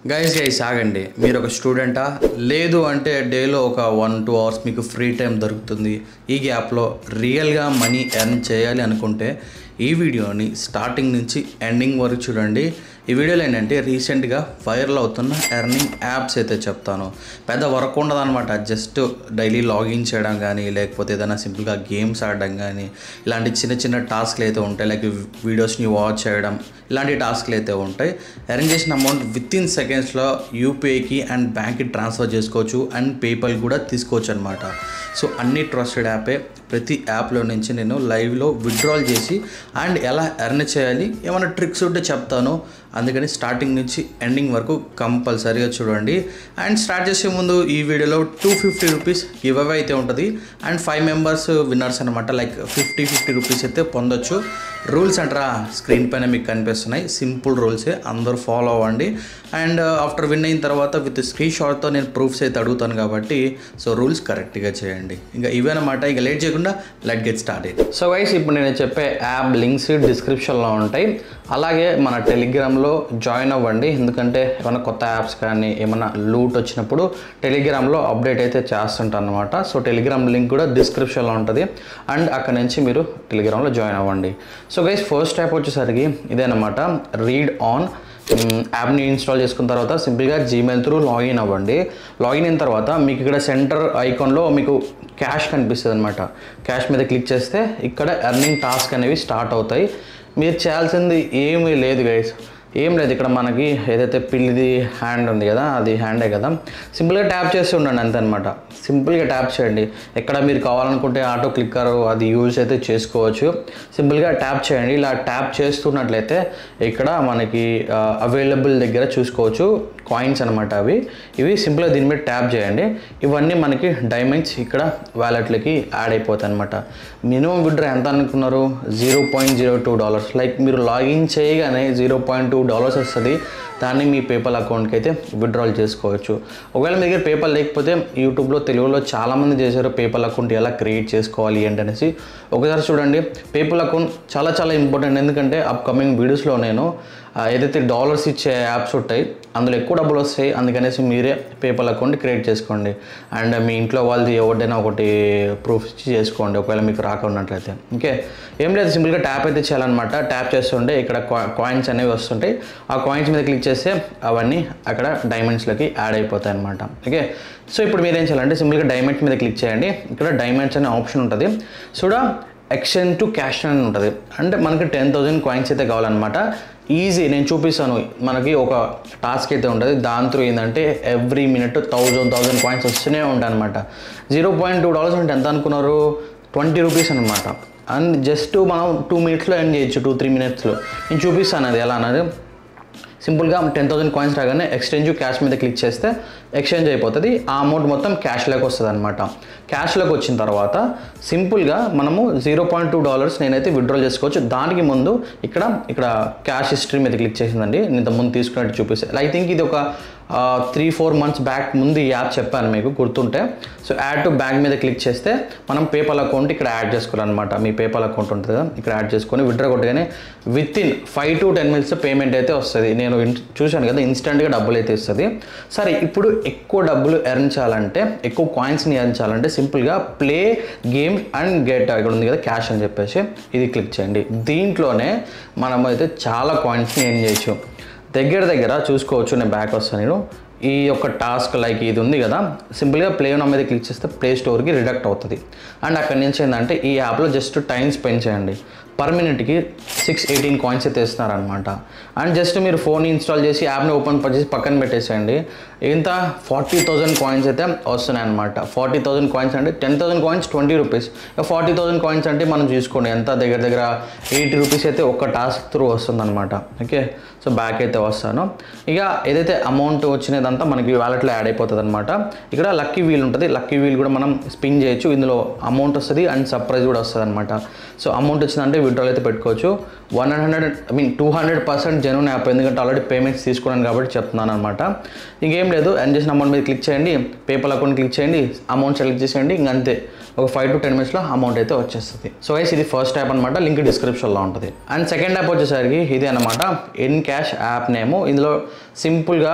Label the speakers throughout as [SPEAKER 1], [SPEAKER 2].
[SPEAKER 1] guys guys ఆగండి మీరు ఒక స్టూడెంటా లేదు అంటే డేలో ఒక వన్ టూ అవర్స్ మీకు ఫ్రీ టైం దొరుకుతుంది ఈ గ్యాప్లో రియల్గా మనీ ఎర్న్ చేయాలి అనుకుంటే ఈ వీడియోని స్టార్టింగ్ నుంచి ఎండింగ్ వరకు చూడండి ఈ వీడియోలో ఏంటంటే రీసెంట్గా వైరల్ అవుతున్న ఎర్నింగ్ యాప్స్ అయితే చెప్తాను పెద్ద వర్క్ ఉండదు అనమాట జస్ట్ డైలీ లాగిన్ చేయడం కానీ లేకపోతే ఏదైనా సింపుల్గా గేమ్స్ ఆడడం కానీ ఇలాంటి చిన్న చిన్న టాస్క్లు అయితే ఉంటాయి లైక్ వీడియోస్ని వాచ్ చేయడం ఇలాంటి టాస్క్లు అయితే ఉంటాయి ఎర్న్ చేసిన అమౌంట్ విత్ ఇన్ సెకండ్స్లో యూపీఐకి అండ్ బ్యాంక్కి ట్రాన్స్ఫర్ చేసుకోవచ్చు అండ్ పేపల్ కూడా తీసుకోవచ్చు అనమాట సో అన్ని ట్రస్టెడ్ యాపే ప్రతి యాప్లో నుంచి నేను లైవ్లో విత్డ్రాల్ చేసి అండ్ ఎలా ఎర్న్ చేయాలి ఏమైనా ట్రిక్స్ ఉంటే చెప్తాను అందుకని స్టార్టింగ్ నుంచి ఎండింగ్ వరకు కంపల్సరీగా చూడండి అండ్ స్టార్ట్ చేసే ముందు ఈ వీడియోలో two fifty rupees give away అయితే ఉంటుంది అండ్ ఫైవ్ మెంబర్స్ విన్నర్స్ అనమాట లైక్ ఫిఫ్టీ ఫిఫ్టీ రూపీస్ అయితే పొందొచ్చు రూల్స్ అంటారా స్క్రీన్ పైన మీకు కనిపిస్తున్నాయి సింపుల్ రూల్సే అందరూ ఫాలో అవ్వండి అండ్ ఆఫ్టర్ విన్ అయిన తర్వాత విత్ స్క్రీన్ షాట్తో నేను ప్రూఫ్స్ అయితే అడుగుతాను కాబట్టి సో రూల్స్ కరెక్ట్గా చేయండి ఇంకా ఇవేనమాట ఇక లేట్ చేయకుండా let get start so guys ఇప్పుడు నేను చెప్పే యాప్ లింక్స్ డిస్క్రిప్షన్లో ఉంటాయి అలాగే మన టెలిగ్రామ్లో జాయిన్ అవ్వండి ఎందుకంటే ఏమైనా కొత్త యాప్స్ కానీ ఏమైనా లూట్ వచ్చినప్పుడు టెలిగ్రామ్లో అప్డేట్ అయితే చేస్తుంటాను అనమాట సో టెలిగ్రామ్ లింక్ కూడా డిస్క్రిప్షన్లో ఉంటుంది అండ్ అక్కడ నుంచి మీరు టెలిగ్రామ్లో జాయిన్ అవ్వండి సో గైస్ ఫస్ట్ యాప్ వచ్చేసరికి ఇదేనమాట రీడ్ ఆన్ యాప్ని ఇన్స్టాల్ చేసుకున్న తర్వాత సింపుల్గా జీమెయిల్ త్రూ లాగిన్ అవ్వండి లాగిన్ అయిన తర్వాత మీకు ఇక్కడ సెంటర్ ఐకాన్లో మీకు క్యాష్ కనిపిస్తుంది అనమాట క్యాష్ మీద క్లిక్ చేస్తే ఇక్కడ ఎర్నింగ్ టాస్క్ అనేవి స్టార్ట్ అవుతాయి మీరు చేయాల్సింది ఏమీ లేదు గైస్ ఏం లేదు ఇక్కడ మనకి ఏదైతే పిల్లిది హ్యాండ్ ఉంది కదా అది హ్యాండే కదా సింపుల్గా ట్యాప్ చేసి ఉండండి అంతే అనమాట సింపుల్గా ట్యాప్ చేయండి ఎక్కడ మీరు కావాలనుకుంటే ఆటో క్లిక్కర్ అది యూజ్ అయితే చేసుకోవచ్చు సింపుల్గా ట్యాప్ చేయండి ఇలా ట్యాప్ చేస్తున్నట్లయితే ఇక్కడ మనకి అవైలబుల్ దగ్గర చూసుకోవచ్చు కాయిన్స్ అనమాట అవి ఇవి సింపుల్గా దీని మీద ట్యాప్ చేయండి ఇవన్నీ మనకి డైమండ్స్ ఇక్కడ వ్యాలెట్లకి యాడ్ అయిపోతాయి అనమాట మినిమం విడ్రా ఎంత అనుకున్నారు zero point zero two dollars like మీరు లాగిన్ చేయగానే జీరో పాయింట్ టూ డాలర్స్ వస్తుంది దాన్ని మీ పేపల్ అకౌంట్కి అయితే విత్డ్రాల్ చేసుకోవచ్చు ఒకవేళ మీ దగ్గర పేపల్ లేకపోతే యూట్యూబ్లో తెలుగులో చాలామంది చేశారు పేపల్ అకౌంట్ ఎలా క్రియేట్ చేసుకోవాలి ఏంటనేసి ఒకసారి చూడండి పేపల్ అకౌంట్ చాలా చాలా ఇంపార్టెంట్ ఎందుకంటే అప్కమింగ్ వీడియోస్లో నేను ఆ, ఏదైతే డాలర్స్ ఇచ్చే యాప్స్ ఉంటాయి అందులో ఎక్కువ డబ్బులు వస్తాయి అందుకనేసి మీరే పేపల్ అకౌంట్ క్రియేట్ చేసుకోండి అండ్ మీ ఇంట్లో వాళ్ళది ఎవరిదైనా ఒకటి ప్రూఫ్ ఇచ్చి చేసుకోండి ఒకవేళ మీకు రాకున్నట్లయితే ఓకే ఏం లేదు సింపుల్గా ట్యాప్ అయితే చేయాలన్నమాట ట్యాప్ చేస్తుంటే ఇక్కడ కాయిన్స్ అనేవి వస్తుంటాయి ఆ కాయిన్స్ మీద క్లిక్ చేస్తే అవన్నీ అక్కడ డైమండ్స్లోకి యాడ్ అయిపోతాయి అనమాట ఓకే సో ఇప్పుడు మీరు ఏం చేయాలంటే సింపుల్గా డైమండ్స్ మీద క్లిక్ చేయండి ఇక్కడ డైమండ్స్ అనే ఆప్షన్ ఉంటుంది చూడ ఎక్స్చేంజ్ టు క్యాష్ అని ఉంటుంది అంటే మనకి టెన్ థౌజండ్ కాయిన్స్ అయితే కావాలన్నమాట ఈజీ నేను చూపిస్తాను మనకి ఒక టాస్క్ అయితే ఉంటుంది దాని త్రూ ఏంటంటే every minute thousand thousand coins వస్తూనే ఉంటాయి అనమాట జీరో పాయింట్ టూ డాలర్స్ అంటే ఎంత అనుకున్నారు ట్వంటీ రూపీస్ అనమాట అండ్ జస్ట్ మనం టూ మినిట్స్లో ఎండ్ చేయొచ్చు టూ త్రీ మినిట్స్లో నేను చూపిస్తాను అది ఎలా అన్నది సింపుల్గా టెన్ థౌసండ్ కాయిన్స్ రాగానే ఎక్స్చేంజ్ క్యాష్ మీద క్లిక్ చేస్తే ఎక్స్చేంజ్ అయిపోతుంది ఆ అమౌంట్ మొత్తం క్యాష్లోకి వస్తుంది అనమాట క్యాష్లోకి వచ్చిన తర్వాత సింపుల్గా మనము జీరో పాయింట్ టూ డాలర్స్ నేనైతే విత్డ్రాల్ చేసుకోవచ్చు దానికి ముందు ఇక్కడ ఇక్కడ క్యాష్ హిస్టరీ మీద క్లిక్ చేసిందండి నేను ఇంత ముందు తీసుకున్నట్టు చూపిస్తే ఐ థింక్ ఇది ఒక త్రీ ఫోర్ మంత్స్ బ్యాక్ ముందు ఈ యాప్ చెప్పాను మీకు గుర్తుంటే సో యాడ్ టు బ్యాంక్ మీద క్లిక్ చేస్తే మనం పేపల్ అకౌంట్ ఇక్కడ యాడ్ చేసుకోవాలన్నమాట మీ పేపల్ అకౌంట్ ఉంటుంది కదా ఇక్కడ యాడ్ చేసుకొని విత్డ్రా కొట్టగానే within five to ten minutes payment అయితే వస్తుంది నేను ఇన్- చూశాను కదా ఇన్స్టెంట్గా డబ్బులు అయితే ఇస్తుంది సరే ఇప్పుడు ఎక్కువ డబ్బులు ఎర్న్ చేయాలంటే ఎక్కువ కాయిన్స్ని ఎర్న్ చేయాలంటే సింపుల్గా ప్లే గేమ్ అండ్ గెట్ ఇక్కడ ఉంది కదా క్యాష్ అని చెప్పేసి ఇది క్లిక్ చేయండి దీంట్లోనే మనం అయితే చాలా కాయిన్స్ని ఎర్న్ చేయొచ్చు దగ్గర దగ్గర చూసుకోవచ్చు నేను బ్యాక్ వస్తాను నేను ఈ యొక్క టాస్క్ లైక్ ఇది ఉంది కదా సింపుల్గా ప్లే నా మీద క్లిక్ చేస్తే ప్లే స్టోర్కి రిడక్ట్ అవుతుంది అండ్ అక్కడి నుంచి ఏంటంటే ఈ యాప్లో జస్ట్ టైం స్పెండ్ చేయండి పర్ మినిట్కి సిక్స్ ఎయిటీన్ కాయిన్స్ అయితే ఇస్తున్నారనమాట అండ్ జస్ట్ మీరు ఫోన్ ఇన్స్టాల్ చేసి యాప్ని ఓపెన్ చేసి పక్కన పెట్టేసేయండి ఇంత ఫార్టీ థౌజండ్ కాయిన్స్ అయితే వస్తున్నాయి అనమాట ఫార్టీ థౌజండ్ కాయిన్స్ అంటే ten thousand coins twenty rupees forty thousand coins అంటే మనం చూసుకోండి ఎంత దగ్గర దగ్గర ఎయిటీ రూపీస్ అయితే ఒక టాస్క్ త్రూ వస్తుందన్నమాట ఓకే సో బ్యాక్ అయితే వస్తాను ఇక ఏదైతే అమౌంట్ వచ్చినదంతా మనకి వ్యాలెట్లో యాడ్ అయిపోతుంది అనమాట ఇక్కడ లక్కీ వీల్ ఉంటుంది లక్కీ వీల్ కూడా మనం స్పిన్ చేయొచ్చు ఇందులో అమౌంట్ వస్తుంది అండ్ సర్ప్రైజ్ కూడా వస్తుంది అనమాట సో అమౌంట్ వచ్చిందంటే విడ్రాల్ అయితే పెట్టుకోవచ్చు one hundred I mean two hundred percent genuine app ఎందుకంటే ఆల్రెడీ పేమెంట్స్ తీసుకున్నాను కాబట్టి చెప్తున్నాను అనమాట ఇంకేం లేదు ఎర్న్ చేసిన అమౌంట్ మీద క్లిక్ చేయండి పేపల్ అకౌంట్ క్లిక్ చేయండి అమౌంట్ సెలెక్ట్ చేసేయండి ఇంక అంతే ఒక ఫైవ్ టు టెన్ మినిట్స్లో అమౌంట్ అయితే వచ్చేస్తుంది సో గైస్ ఇది ఫస్ట్ యాప్ అనమాట లింక్ డిస్క్రిప్షన్లో ఉంటుంది అండ్ సెకండ్ యాప్ వచ్చేసరికి ఇది అనమాట ఇన్ క్యాష్ యాప్ నేమ్ ఇందులో సింపుల్గా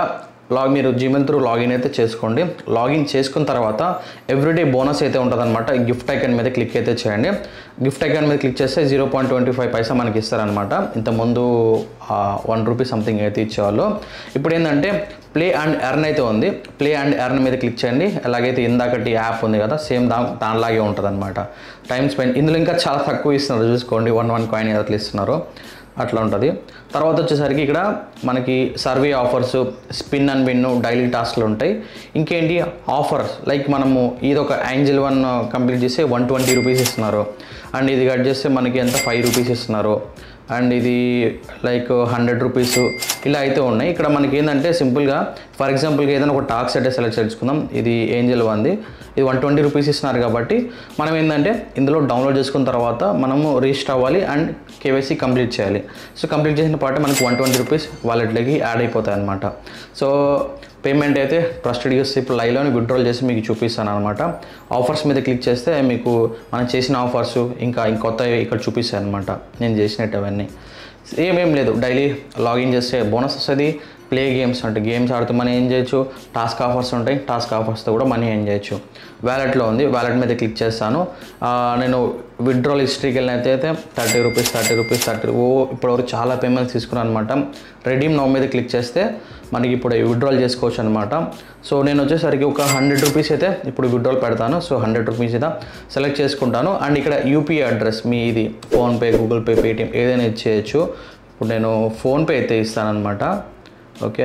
[SPEAKER 1] లాగ్ మీరు జీమెయిల్ త్రూ లాగిన్ అయితే చేసుకోండి లాగిన్ చేసుకున్న తర్వాత ఎవ్రీడే బోనస్ అయితే ఉంటుందన్నమాట గిఫ్ట్ ఐకాన్ మీద క్లిక్ అయితే చేయండి గిఫ్ట్ ఐకాన్ మీద క్లిక్ చేస్తే zero point twenty five paisa మనకి ఇస్తారనమాట ఇంతకుముందు వన్ రూపీ సంథింగ్ అయితే ఇచ్చేవాళ్ళు ఇప్పుడు ఏంటంటే ప్లే అండ్ ఎర్న్ అయితే ఉంది ప్లే అండ్ ఎర్న్ మీద క్లిక్ చేయండి ఎలాగైతే ఇందాకటి యాప్ ఉంది కదా సేమ్ దా దానిలాగే ఉంటుంది అనమాట టైం స్పెండ్ ఇందులో ఇంకా చాలా తక్కువ ఇస్తున్నారు చూసుకోండి వన్ వన్ కాయిన్ అట్లా ఇస్తున్నారు అట్లా ఉంటుంది తర్వాత వచ్చేసరికి ఇక్కడ మనకి survey offers spin and win daily టాస్క్లు ఉంటాయి ఇంకేంటి ఆఫర్స్ లైక్ మనము ఇది ఒక యాంజిల్ వన్ కంప్లీట్ చేస్తే వన్ ట్వంటీ రూపీస్ ఇస్తున్నారు అండ్ ఇది కట్ చేస్తే మనకి ఎంత ఫైవ్ రూపీస్ ఇస్తున్నారు అండ్ ఇది లైక్ హండ్రెడ్ రూపీస్ ఇలా అయితే ఉన్నాయి ఇక్కడ మనకి ఏంటంటే సింపుల్గా ఫర్ ఎగ్జాంపుల్గా ఏదైనా ఒక టాక్స్ అయితే సెలెక్ట్ చేసుకుందాం ఇది ఏంజల్ వంది ఇది వన్ ట్వంటీ రూపీస్ ఇస్తున్నారు కాబట్టి మనం ఏంటంటే ఇందులో డౌన్లోడ్ చేసుకున్న తర్వాత మనము రిజిస్టర్ అవ్వాలి అండ్ కేవైసీ కంప్లీట్ చేయాలి సో కంప్లీట్ చేసిన పాటు మనకి వన్ ట్వంటీ రూపీస్ వాలెట్లోకి యాడ్ అయిపోతాయి అనమాట సో పేమెంట్ అయితే ట్రస్టెడ్ యూస్ ఇప్పుడు లైవ్లోనే విత్డ్రాల్ చేసి మీకు చూపిస్తాను అనమాట ఆఫర్స్ మీద క్లిక్ చేస్తే మీకు మనం చేసిన ఆఫర్స్ ఇంకా ఇంకొత్త ఇక్కడ చూపిస్తాను అనమాట నేను చేసినట్టు అవన్నీ ఏమేం లేదు డైలీ లాగిన్ చేస్తే బోనస్ వస్తుంది ప్లే గేమ్స్ అంటే గేమ్స్ ఆడుతూ మనీ ఏం చేయొచ్చు టాస్క్ ఆఫర్స్ ఉంటాయి టాస్క్ ఆఫర్స్తో కూడా మనీ ఏం చేయొచ్చు వ్యాలెట్లో ఉంది వ్యాలెట్ మీద క్లిక్ చేస్తాను ఆ, నేను విత్డ్రాల్ హిస్టరీకి వెళ్ళినైతే అయితే thirty rupees thirty rupees thirty ఓ ఇప్పటివరకు చాలా పేమెంట్స్ తీసుకున్నాను అనమాట రెడీమ్ నౌ మీద క్లిక్ చేస్తే మనకి ఇప్పుడు విత్డ్రాల్ చేసుకోవచ్చు అనమాట సో నేను వచ్చేసరికి ఒక హండ్రెడ్ రూపీస్ అయితే ఇప్పుడు విత్డ్రాల్ పెడతాను సో హండ్రెడ్ రూపీస్ అయితే సెలెక్ట్ చేసుకుంటాను అండ్ ఇక్కడ యూపీఐ అడ్రస్ మీ ఇది ఫోన్పే గూగుల్ పే పేటిఎం ఏదైనా ఇచ్చేయచ్చు ఇప్పుడు నేను ఫోన్పే అయితే ఇస్తానన్నమాట ఓకే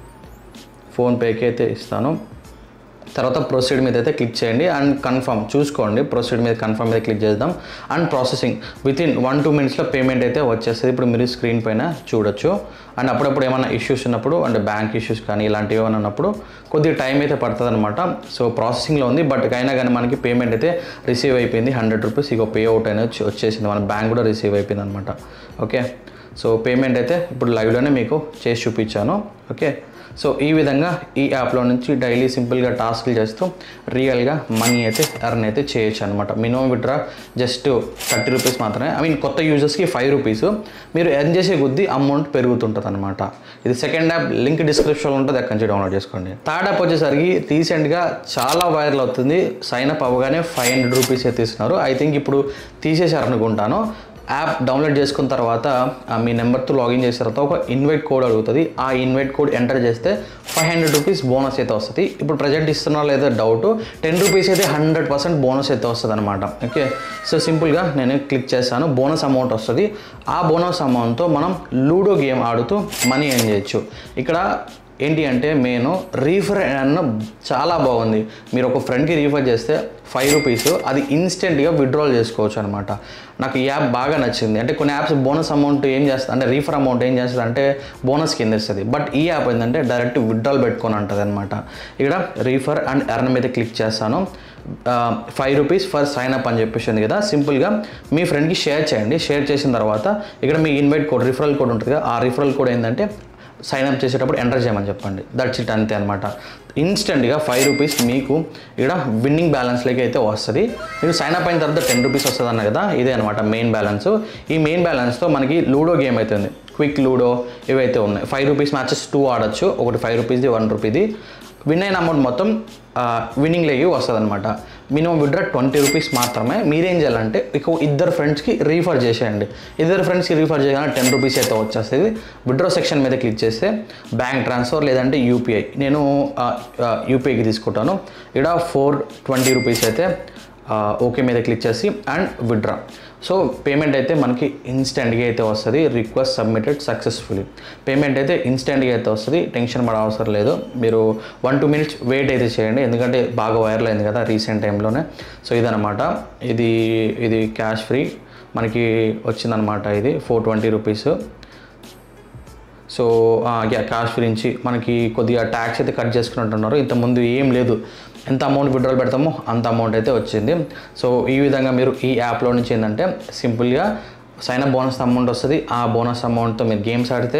[SPEAKER 1] ఫోన్పేకి అయితే ఇస్తాను తర్వాత ప్రొసీడ్ మీద అయితే క్లిక్ చేయండి అండ్ కన్ఫర్మ్ చూసుకోండి ప్రొసీడ్ మీద కన్ఫర్మ్ మీద క్లిక్ చేద్దాం and processing within one two మినిట్స్లో పేమెంట్ అయితే వచ్చేస్తుంది ఇప్పుడు మీరు స్క్రీన్ పైన చూడొచ్చు అండ్ అప్పుడప్పుడు ఏమైనా ఇష్యూస్ ఉన్నప్పుడు అంటే బ్యాంక్ ఇష్యూస్ కానీ ఇలాంటివి ఏమైనా ఉన్నప్పుడు కొద్దిగా టైం అయితే పడుతుంది అనమాట సో ప్రాసెసింగ్లో ఉంది బట్ అయినా కానీ మనకి పేమెంట్ అయితే రిసీవ్ అయిపోయింది హండ్రెడ్ రూపీస్ ఇక పే అవుట్ అనేది వచ్చి- వచ్చేసింది మన బ్యాంక్ కూడా రిసీవ్ అయిపోయింది అనమాట ఓకే సో పేమెంట్ అయితే ఇప్పుడు లైవ్లోనే మీకు చేసి చూపించాను ఓకే సో ఈ విధంగా ఈ యాప్లో నుంచి డైలీ సింపుల్గా టాస్క్లు చేస్తూ రియల్గా మనీ అయితే ఎర్న్ అయితే చేయొచ్చు అనమాట minimum withdraw just thirty rupees మాత్రమే ఐ మీన్ కొత్త యూజర్స్కి ఫైవ్ రూపీస్ మీరు ఎర్న్ చేసే కొద్దీ అమౌంట్ పెరుగుతుంటుంది అనమాట ఇది సెకండ్ యాప్ లింక్ డిస్క్రిప్షన్లో ఉంటుంది అక్కడి నుంచి డౌన్లోడ్ చేసుకోండి థర్డ్ యాప్ వచ్చేసరికి రీసెంట్గా చాలా వైరల్ అవుతుంది సైన్ అప్ అవ్వగానే ఫైవ్ హండ్రెడ్ రూపీస్ అయితే ఇస్తున్నారు ఐ థింక్ ఇప్పుడు తీసేశారు అనుకుంటాను యాప్ డౌన్లోడ్ చేసుకున్న తర్వాత ఆ, మీ నెంబర్తో లాగిన్ చేసిన తర్వాత ఒక ఇన్వైట్ కోడ్ అడుగుతుంది ఆ ఇన్వైట్ కోడ్ ఎంటర్ చేస్తే ఫైవ్ హండ్రెడ్ రూపీస్ బోనస్ అయితే వస్తుంది ఇప్పుడు ప్రజెంట్ ఇస్తున్నా లేదా డౌట్ టెన్ రూపీస్ అయితే హండ్రెడ్ పర్సెంట్ బోనస్ అయితే వస్తుంది అనమాట ఓకే సో సింపుల్గా నేను క్లిక్ చేస్తాను బోనస్ అమౌంట్ వస్తుంది ఆ బోనస్ అమౌంట్తో మనం లూడో గేమ్ ఆడుతూ మనీ ఎర్న్ చేయొచ్చు ఇక్కడ ఏంటి అంటే మెయిన్ రీఫర్ అన్న చాలా బాగుంది మీరు ఒక ఫ్రెండ్కి రీఫర్ చేస్తే ఫైవ్ రూపీస్ అది ఇన్స్టెంట్గా విత్డ్రాల్ చేసుకోవచ్చు అనమాట నాకు ఈ యాప్ బాగా నచ్చింది అంటే కొన్ని యాప్స్ బోనస్ అమౌంట్ ఏం చేస్తుంది అంటే రీఫర్ అమౌంట్ ఏం చేస్తుంది అంటే బోనస్ కింద ఇస్తుంది బట్ ఈ యాప్ ఏంటంటే డైరెక్ట్ విత్డ్రాల్ పెట్టుకొని ఉంటుంది అనమాట ఇక్కడ రీఫర్ అండ్ ఎర్న్ మీద క్లిక్ చేస్తాను five rupees for sign up అని చెప్పేసి ఉంది కదా సింపుల్గా మీ ఫ్రెండ్కి షేర్ చేయండి షేర్ చేసిన తర్వాత ఇక్కడ మీ ఇన్వైట్ కోడ్ రిఫరల్ కోడ్ ఉంటుంది కదా ఆ రిఫరల్ కోడ్ ఏంటంటే సైన్ అప్ చేసేటప్పుడు ఎంటర్ చేయమని చెప్పండి దట్స్ ఇట్ అంతే అనమాట ఇన్స్టెంట్గా ఫైవ్ రూపీస్ మీకు ఇక్కడ విన్నింగ్ బ్యాలెన్స్లోకి అయితే వస్తుంది మీరు సైన్ అప్ అయిన తర్వాత టెన్ రూపీస్ వస్తుంది అన్న కదా ఇదే అనమాట మెయిన్ బ్యాలెన్స్ ఈ మెయిన్ బ్యాలెన్స్తో మనకి లూడో గేమ్ అయితే ఉంది క్విక్ లూడో ఇవైతే ఉన్నాయి ఫైవ్ రూపీస్ మ్యాచెస్ టూ ఆడొచ్చు ఒకటి ఫైవ్ రూపీస్ది వన్ రూపీది విన్ అయిన అమౌంట్ మొత్తం విన్నింగ్ లేకి వస్తుంది అనమాట మినిమం విడ్రా ట్వంటీ రూపీస్ మాత్రమే మీరేం చేయాలంటే ఇక ఇద్దరు ఫ్రెండ్స్కి రీఫర్ చేసేయండి ఇద్దరు ఫ్రెండ్స్కి రీఫర్ చేయగానే టెన్ రూపీస్ అయితే వచ్చేస్తుంది విడ్రా సెక్షన్ మీద క్లిక్ చేస్తే బ్యాంక్ ట్రాన్స్ఫర్ లేదంటే యూపీఐ నేను యూపీఐకి తీసుకుంటాను ఇక్కడ ఫోర్ ట్వంటీ రూపీస్ అయితే ఓకే మీద క్లిక్ చేసి అండ్ విడ్రా సో పేమెంట్ అయితే మనకి ఇన్స్టెంట్గా అయితే వస్తుంది రిక్వెస్ట్ సబ్మిటెడ్ సక్సెస్ఫుల్లీ పేమెంట్ అయితే ఇన్స్టెంట్గా అయితే వస్తుంది టెన్షన్ పడ అవసరం లేదు మీరు వన్ టూ మినిట్స్ వెయిట్ అయితే చేయండి ఎందుకంటే బాగా వైరల్ అయింది కదా రీసెంట్ టైంలోనే సో ఇదనమాట ఇది ఇది క్యాష్ ఫ్రీ మనకి వచ్చిందనమాట ఇది four twenty rupees so cash గురించి మనకి కొద్దిగా ట్యాక్స్ అయితే కట్ చేసుకున్నట్టున్నారు ఇంతకుముందు ఏం లేదు ఎంత అమౌంట్ విడ్రాల్ పెడతామో అంత అమౌంట్ అయితే వచ్చింది సో ఈ విధంగా మీరు ఈ యాప్లో నుంచి ఏంటంటే సింపుల్గా సైన్ అప్ బోనస్ అమౌంట్ వస్తుంది ఆ బోనస్ అమౌంట్తో మీరు గేమ్స్ ఆడితే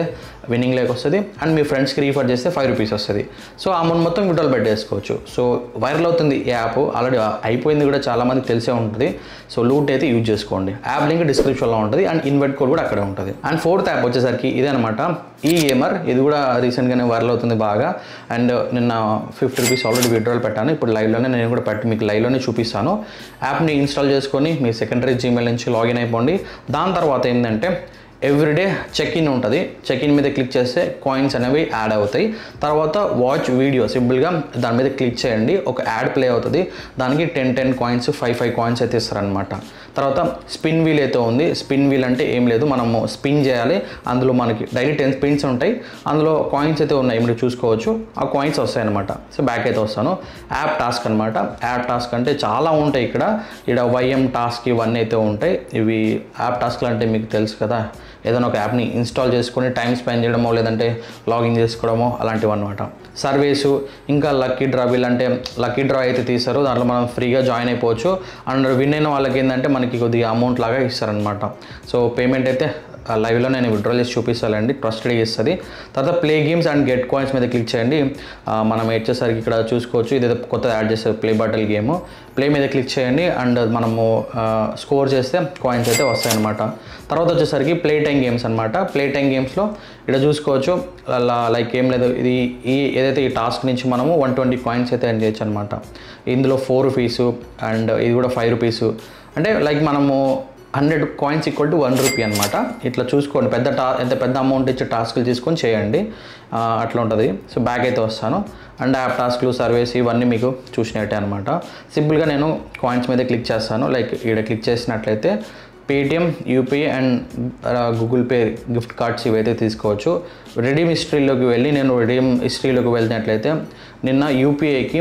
[SPEAKER 1] విన్నింగ్ లేక్ వస్తుంది అండ్ మీ ఫ్రెండ్స్కి రీఫర్ చేస్తే ఫైవ్ రూపీస్ వస్తుంది సో ఆ అమౌంట్ మొత్తం విడ్రాల్ పెట్టేసుకోవచ్చు సో వైరల్ అవుతుంది ఈ యాప్ ఆల్రెడీ అయిపోయింది కూడా చాలా మందికి తెలిసే ఉంటుంది సో లూట్ అయితే యూజ్ చేసుకోండి యాప్ లింక్ డిస్క్రిప్షన్లో ఉంటుంది అండ్ ఇన్వైట్ కోడ్ కూడా అక్కడే ఉంటుంది అండ్ ఫోర్త్ యాప్ వచ్చేసరికి ఇదే అనమాట ఈ గేమర్ ఇది కూడా రీసెంట్గానే వైరల్ అవుతుంది బాగా అండ్ నిన్న ఫిఫ్టీ రూపీస్ ఆల్రెడీ విడ్రాల్ పెట్టాను ఇప్పుడు లైవ్లోనే నేను కూడా పెట్టి మీకు లైవ్లోనే చూపిస్తాను యాప్ని ఇన్స్టాల్ చేసుకొని మీ సెకండరీ జీమెయిల్ నుంచి లాగిన్ అయిపోండి దాని తర్వాత ఏంటంటే ఎవ్రీడే చెక్ ఇన్ ఉంటుంది చెక్ ఇన్ మీద క్లిక్ చేస్తే కాయిన్స్ అనేవి యాడ్ అవుతాయి తర్వాత వాచ్ వీడియో సింపుల్గా దాని మీద క్లిక్ చేయండి ఒక యాడ్ ప్లే అవుతుంది దానికి ten ten coins five five coins అయితే ఇస్తారనమాట తర్వాత స్పిన్ వీల్ అయితే ఉంది స్పిన్ వీల్ అంటే ఏం లేదు మనము స్పిన్ చేయాలి అందులో మనకి డైలీ టెన్ స్పిన్స్ ఉంటాయి అందులో కాయిన్స్ అయితే ఉన్నాయి మీరు చూసుకోవచ్చు ఆ కాయిన్స్ వస్తాయి అనమాట సో బ్యాక్ అయితే వస్తాను యాప్ టాస్క్ అనమాట యాప్ టాస్క్ అంటే చాలా ఉంటాయి ఇక్కడ ఇక్కడ వైఎం టాస్క్ ఇవన్నీ అయితే ఉంటాయి ఇవి యాప్ టాస్క్లు అంటే మీకు తెలుసు కదా ఏదైనా ఒక యాప్ని ఇన్స్టాల్ చేసుకొని టైం స్పెండ్ చేయడమో లేదంటే లాగిన్ చేసుకోవడమో అలాంటివి అనమాట సర్వేసు ఇంకా లక్కీ డ్రా వీళ్ళంటే లక్కీ డ్రా అయితే తీస్తారు దాంట్లో మనం ఫ్రీగా జాయిన్ అయిపోవచ్చు అండ్ విన్ అయిన వాళ్ళకి ఏంటంటే మనకి కొద్దిగా అమౌంట్ లాగా ఇస్తారనమాట సో పేమెంట్ అయితే ఆ లైవ్లో నేను విడ్రా చేసి చూపిస్తానండి ట్రస్టెడ్ ఇస్తుంది తర్వాత play games and get coins మీద క్లిక్ చేయండి ఆ, మనం వచ్చేసరికి ఇక్కడ చూసుకోవచ్చు ఇదైతే కొత్తది యాడ్ చేస్తారు ప్లే బటల్ గేమ్ ప్లే మీద క్లిక్ చేయండి అండ్ మనము స్కోర్ చేస్తే కాయిన్స్ అయితే వస్తాయన్నమాట తర్వాత వచ్చేసరికి ప్లే టైం గేమ్స్ అనమాట ప్లే టైం గేమ్స్లో ఇక్కడ చూసుకోవచ్చు అలా లైక్ ఏం లేదు ఇది ఈ ఏదైతే ఈ టాస్క్ నుంచి మనము వన్ ట్వంటీ కాయిన్స్ అయితే ఎర్న్ చేయొచ్చు అనమాట ఇందులో ఫోర్ రూపీసు అండ్ ఇది కూడా ఫైవ్ రూపీసు అంటే లైక్ మనము hundred coins equal to one rupee అనమాట ఇట్లా చూసుకోండి పెద్ద టా ఎంత పెద్ద అమౌంట్ ఇచ్చే టాస్క్లు తీసుకొని చేయండి ఆ, అట్లా ఉంటుంది సో బ్యాక్ అయితే వస్తాను అండ్ యాప్ టాస్క్లు సర్వీస్ ఇవన్నీ మీకు చూసినట్టే అనమాట సింపుల్గా నేను కాయిన్స్ మీద క్లిక్ చేస్తాను లైక్ ఇక్కడ క్లిక్ చేసినట్లయితే Paytm UPI and Google pay gift cards ఇవైతే తీసుకోవచ్చు రెడీమ్ హిస్టరీలోకి వెళ్ళి నేను రెడీమ్ హిస్టరీలోకి వెళ్ళినట్లయితే నిన్న యూపీఐకి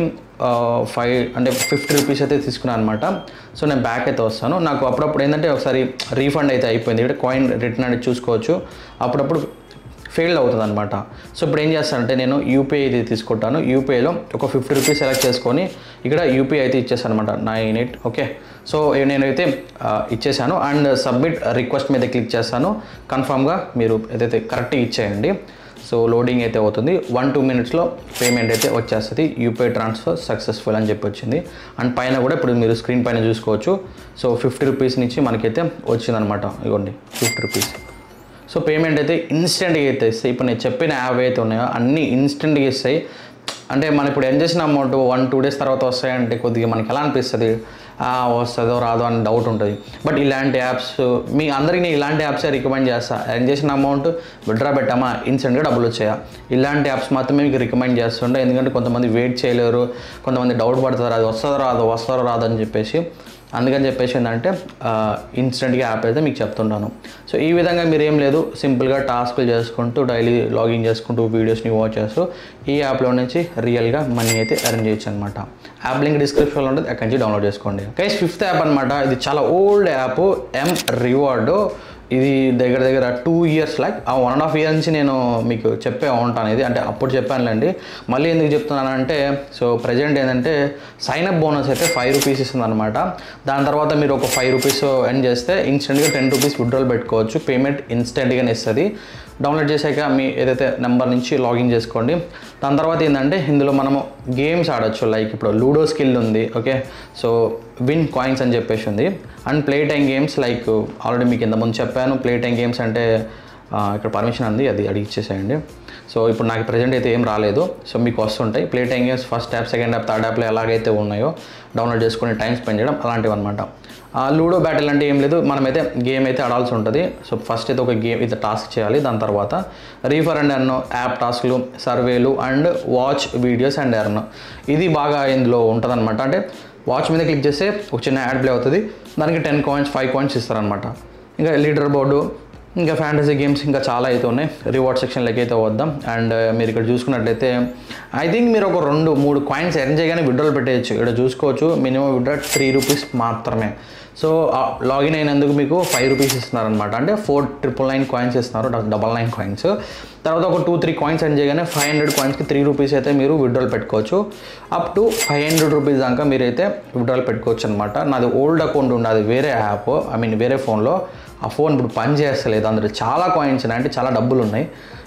[SPEAKER 1] ఫైవ్ అంటే ఫిఫ్టీ రూపీస్ అయితే తీసుకున్నాను అనమాట సో నేను బ్యాక్ అయితే వస్తాను నాకు అప్పుడప్పుడు ఏంటంటే ఒకసారి రీఫండ్ అయితే అయిపోయింది ఇక్కడ కాయిన్ రిటర్న్ అనేది చూసుకోవచ్చు అప్పుడప్పుడు ఫెయిల్ అవుతుంది అనమాట సో ఇప్పుడు ఏం చేస్తానంటే నేను యూపీఐ ఇది తీసుకుంటాను యూపీఐలో ఒక ఫిఫ్టీ రూపీస్ సెలెక్ట్ చేసుకొని ఇక్కడ యూపీఐ అయితే ఇచ్చేసాను అనమాట నైన్ ఎయిట్ ఓకే సో నేనైతే ఆ, ఇచ్చేసాను అండ్ సబ్మిట్ రిక్వెస్ట్ మీద క్లిక్ చేస్తాను కన్ఫామ్గా మీరు ఏదైతే కరెక్ట్గా ఇచ్చేయండి సో లోడింగ్ అయితే అవుతుంది వన్ టూ మినిట్స్లో పేమెంట్ అయితే వచ్చేస్తుంది యూపీఐ ట్రాన్స్ఫర్ సక్సెస్ఫుల్ అని చెప్పి వచ్చింది అండ్ పైన కూడా ఇప్పుడు మీరు స్క్రీన్ పైన చూసుకోవచ్చు సో ఫిఫ్టీ రూపీస్ నుంచి మనకైతే వచ్చిందనమాట ఇగోండి ఫిఫ్టీ రూపీస్ సో పేమెంట్ అయితే ఇన్స్టెంట్గా అయితే ఇస్తాయి ఇప్పుడు నేను చెప్పిన యాప్ అయితే ఉన్నాయో అన్నీ ఇన్స్టెంట్గా ఇస్తాయి అంటే మనం ఇప్పుడు ఏం చేసిన అమౌంట్ వన్ టూ డేస్ తర్వాత వస్తాయంటే కొద్దిగా మనకి ఎలా అనిపిస్తుంది ఆ, వస్తుందో రాదో అని డౌట్ ఉంటుంది బట్ ఇలాంటి యాప్స్ మీ అందరికీ నేను ఇలాంటి యాప్సే రికమెండ్ చేస్తా ఏం చేసిన అమౌంట్ విడ్రా పెట్టామా ఇన్స్టెంట్గా డబ్బులు వచ్చాయా ఇలాంటి యాప్స్ మాత్రమే మీకు రికమెండ్ చేస్తుండే ఎందుకంటే కొంతమంది వెయిట్ చేయలేరు కొంతమంది డౌట్ పడతారు అది వస్తుందో రాదో వస్తారో రాదో అని చెప్పేసి అందుకని చెప్పేసి ఏంటంటే ఇన్స్టెంట్గా యాప్ అయితే మీకు చెప్తుంటాను సో ఈ విధంగా మీరు ఏం లేదు సింపుల్గా టాస్క్లు చేసుకుంటూ డైలీ లాగిన్ చేసుకుంటూ వీడియోస్ని వాచ్ చేస్తూ ఈ యాప్లో నుంచి రియల్గా మనీ అయితే ఎర్న్ చేయొచ్చు అనమాట యాప్ లింక్ డిస్క్రిప్షన్లో ఉంటుంది అక్కడి నుంచి డౌన్లోడ్ చేసుకోండి గైస్ ఫిఫ్త్ యాప్ అనమాట ఇది చాలా ఓల్డ్ యాప్ ఎం రివార్డ్ ఇది దగ్గర దగ్గర టూ ఇయర్స్ లైక్ ఆ వన్ అండ్ హాఫ్ ఇయర్ నుంచి నేను మీకు చెప్పే ఉంటాను ఇది అంటే అప్పుడు చెప్పానులేండి మళ్ళీ ఎందుకు చెప్తున్నానంటే సో ప్రజెంట్ ఏంటంటే సైన్ అప్ బోనస్ అయితే ఫైవ్ రూపీస్ ఇస్తుంది అనమాట దాని తర్వాత మీరు ఒక ఫైవ్ రూపీస్ ఎర్న్ చేస్తే ఇన్స్టెంట్గా టెన్ రూపీస్ విడ్రాల్ పెట్టుకోవచ్చు పేమెంట్ ఇన్స్టెంట్గానే ఇస్తుంది డౌన్లోడ్ చేశాక మీ ఏదైతే నెంబర్ నుంచి లాగిన్ చేసుకోండి దాని తర్వాత ఏంటంటే ఇందులో మనము గేమ్స్ ఆడొచ్చు లైక్ ఇప్పుడు లూడో స్కిల్ ఉంది ఓకే సో విన్ కాయిన్స్ అని చెప్పేసి ఉంది and play time games like already మీకు ఇంతకుముందు చెప్పాను ప్లే టైం గేమ్స్ అంటే ఆ, ఇక్కడ పర్మిషన్ ఉంది అది అడిగి ఇచ్చేసేయండి సో ఇప్పుడు నాకు ప్రజెంట్ అయితే ఏం రాలేదు సో మీకు వస్తుంటాయి play time games first app second app third యాప్లో ఎలాగైతే ఉన్నాయో డౌన్లోడ్ చేసుకుని టైం స్పెండ్ చేయడం అలాంటివి అనమాట లూడో బ్యాటిల్ అంటే ఏం లేదు మనమైతే గేమ్ అయితే ఆడాల్సి ఉంటుంది సో ఫస్ట్ అయితే ఒక గేమ్ అయితే టాస్క్ చేయాలి దాని తర్వాత రీఫర్ అండ్ ఎర్న్ యాప్ టాస్క్లు సర్వేలు and watch videos and earn ఇది బాగా ఇందులో ఉంటుంది అనమాట అంటే వాచ్ మీద క్లిక్ చేస్తే ఒక చిన్న యాడ్ ప్లే అవుతుంది దానికి టెన్ కాయిన్స్ ఫైవ్ కాయిన్స్ ఇస్తారనమాట ఇంకా లీడర్ బోర్డు ఇంకా ఫ్యాంటసీ గేమ్స్ ఇంకా చాలా అయితే ఉన్నాయి రివార్డ్ సెక్షన్లోకి అయితే వద్దాం అండ్ మీరు ఇక్కడ చూసుకున్నట్లయితే ఐ థింక్ మీరు ఒక రెండు మూడు కాయిన్స్ ఎర్న్ చేయగానే విడ్రాల్ పెట్టేయచ్చు ఇక్కడ చూసుకోవచ్చు మినిమం విడ్రా త్రీ రూపీస్ మాత్రమే సో లాగిన్ అయినందుకు మీకు ఫైవ్ రూపీస్ ఇస్తున్నారనమాట అంటే ఫోర్ ట్రిపుల్ నైన్ కాయిన్స్ ఇస్తున్నారు డబల్ నైన్ కాయిన్స్ తర్వాత ఒక టూ త్రీ కాయిన్స్ ఎర్న్ చేయగానే ఫైవ్ హండ్రెడ్ కాయిన్స్కి త్రీ రూపీస్ అయితే మీరు విడ్రాల్ పెట్టుకోవచ్చు up to five hundred rupees దాకా మీరైతే విడ్రాల్ పెట్టుకోవచ్చు అనమాట నాది ఓల్డ్ అకౌంట్ ఉన్నది వేరే యాప్ ఐ మీన్ వేరే ఫోన్లో ఆ ఫోన్ ఇప్పుడు పని చేస్తలేదు అందులో చాలా కాయిన్స్ ఉన్నాయి అంటే చాలా డబ్బులు ఉన్నాయి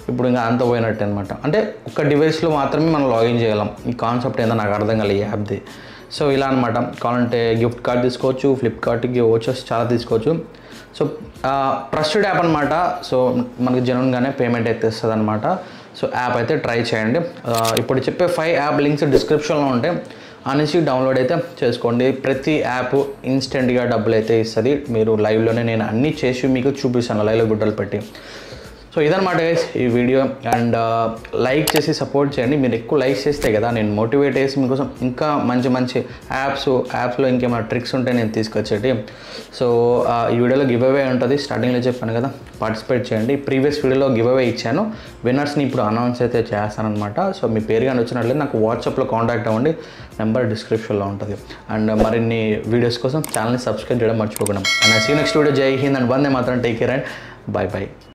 [SPEAKER 1] ఇప్పుడు ఇంకా అంత పోయినట్టు అనమాట అంటే ఒక డివైస్లో మాత్రమే మనం లాగిన్ చేయగలం ఈ కాన్సెప్ట్ ఏందో నాకు అర్థం కాలేదు ఈ యాప్ది సో ఇలా అనమాట కావాలంటే గిఫ్ట్ కార్డ్ తీసుకోవచ్చు ఫ్లిప్కార్ట్కి ఓచర్స్ చాలా తీసుకోవచ్చు సో ట్రస్టెడ్ యాప్ అనమాట సో మనకి జెన్యున్గానే పేమెంట్ అయితే ఇస్తుంది అనమాట సో యాప్ అయితే ట్రై చేయండి ఆ, ఇప్పుడు చెప్పే ఫైవ్ యాప్ లింక్స్ డిస్క్రిప్షన్లో ఉంటాయి అనేసి డౌన్లోడ్ అయితే చేసుకోండి ప్రతి యాప్ ఇన్స్టెంట్గా డబ్బులు అయితే ఇస్తుంది మీరు లైవ్లోనే నేను అన్నీ చేసి మీకు చూపిస్తాను లైవ్లో గుడ్డలు పెట్టి సో ఇదనమాట guys ఈ వీడియో అండ్ లైక్ చేసి సపోర్ట్ చేయండి మీరు ఎక్కువ లైక్ చేస్తే కదా నేను మోటివేట్ చేసి మీకోసం ఇంకా మంచి మంచి యాప్స్ యాప్స్లో ఇంకేమైనా ట్రిక్స్ ఉంటే నేను తీసుకొచ్చేటి సో ఈ వీడియోలో గివ్ అవే ఉంటుంది స్టార్టింగ్లో చెప్పాను కదా పార్టిసిపేట్ చేయండి ప్రీవియస్ వీడియోలో గివ్ అవే ఇచ్చాను విన్నర్స్ని ఇప్పుడు అనౌన్స్ అయితే చేస్తానమాట సో మీ పేరు కానీ వచ్చినట్లయితే నాకు వాట్సాప్లో కాంటాక్ట్ అవ్వండి నెంబర్ డిస్క్రిప్షన్లో ఉంటుంది అండ్ మరిన్ని వీడియోస్ కోసం ఛానల్ని సబ్స్క్రైబ్ చేయడం మర్చిపోకుండా అండ్ సీ నెక్స్ట్ వీడియో జై హింద్ అండ్ వందే మాత్రం take care and bye bye